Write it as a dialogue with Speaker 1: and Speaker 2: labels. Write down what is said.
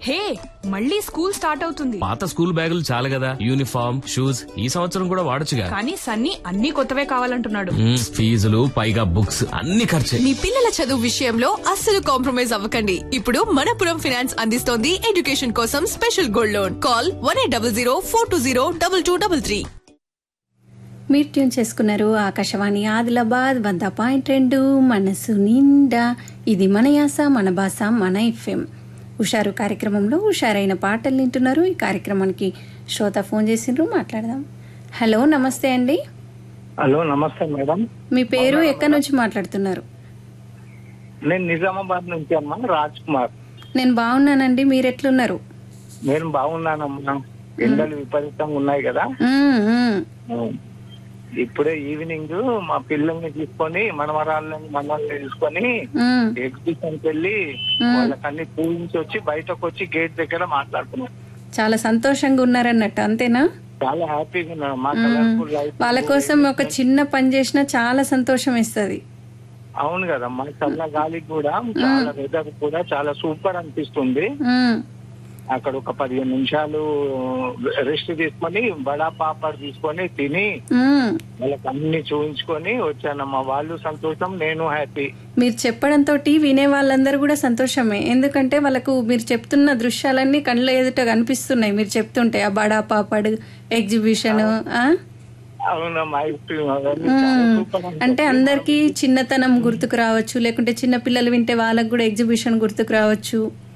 Speaker 1: హే మళ్ళీ school start అవుతుంది
Speaker 2: పాత స్కూల్ బ్యాగులు చాలు కదా యూనిఫామ్ షూస్ ఈ సంవత్సరం కూడా వాడొచ్చుగా
Speaker 1: కానీ సన్నీ అన్ని కొత్తవే కావాలంటున్నాడు
Speaker 2: మ్మ్, ఫీజులు పైగా బుక్స్ అన్ని ఖర్చే
Speaker 3: మీ పిల్లల చదువు విషయంలో అస్సలు కాంప్రమైజ్ అవ్వకండి ఇప్పుడు మనపురం ఫైనాన్స్ అందిస్తోంది ఎడ్యుకేషన్ కోసం special gold loan call one eight double zero four two zero double two double three
Speaker 4: మీరు ట్యూన్ చేసుకున్నారు ఆకాశవాణి ఆదిలాబాద్ వంద పాయింట్ రెండు మనసు నిండా ఇది మన యాస మన భాష మన ఎఫ్ఎం హుషారు కార్యక్రమంలో హుషారైన పాటలు వింటున్నారు ఈ కార్యక్రమానికి శ్రోత ఫోన్ చేసిండ్రు మాట్లాడదాం హలో నమస్తే అండి
Speaker 5: హలో నమస్తే మేడం
Speaker 4: మీ పేరు ఎక్కడి నుంచి మాట్లాడుతున్నారు
Speaker 5: నేను నిజామాబాద్ నుంచి అమ్మా రాజ్ కుమార్
Speaker 4: నేను బాగున్నానండి మీరు ఎట్లున్నారు
Speaker 5: నేను బాగున్నానమ్మా ఎండలు విపరీతంగా ఉన్నాయి కదా
Speaker 4: మ్మ్, మ్మ్.
Speaker 5: ఇప్పుడే ఈవినింగ్ మా పిల్లల్ని తీసుకొని మనవరాళ్ళని మనల్ని తీసుకొని
Speaker 4: మ్మ్.
Speaker 5: ఎగ్జిబిషన్ కి వెళ్ళి వాళ్ళకి అన్ని చూపించి వచ్చి బయటకు వచ్చి గేట్ దగ్గర మాట్లాడుతున్నాం
Speaker 4: చాలా సంతోషంగా ఉన్నారన్నట్టు అంతేనా
Speaker 5: చాలా హ్యాపీగా ఉన్నాం మా కలర్ఫుల్ లైఫ్
Speaker 4: వాళ్ళ కోసం ఒక చిన్న పని చేసినా చాలా సంతోషం ఇస్తుంది
Speaker 5: అవును కదమ్మా చల్ల గాలికి కూడా చాలా వెదర్ కూడా చాలా సూపర్ అనిపిస్తుంది అక్కడ ఒక పదిహేను నిమిషాలు రెస్ట్ తీసుకొని బడా పాపడ్ తీసుకొని తిని వాళ్ళకి అన్ని చూపించుకొని వచ్చానమ్మా వాళ్ళు సంతోషం నేను హ్యాపీ
Speaker 4: మీరు చెప్పడంతో వినే వాళ్ళందరూ కూడా సంతోషమే ఎందుకంటే వాళ్ళకు మీరు చెప్తున్న దృశ్యాలన్నీ కళ్ళ ఎదుట కనిపిస్తున్నాయి మీరు చెప్తుంటే ఆ బడా పాపడు ఎగ్జిబిషన్
Speaker 5: అవునమ్మా ఐస్ క్రీమ్ అవన్నీ చాలా సూపర్
Speaker 4: అంటే అందరికీ చిన్నతనం గుర్తుకు రావచ్చు లేకుంటే చిన్న పిల్లలు వింటే వాళ్ళకు కూడా ఎగ్జిబిషన్ గుర్తుకు రావచ్చు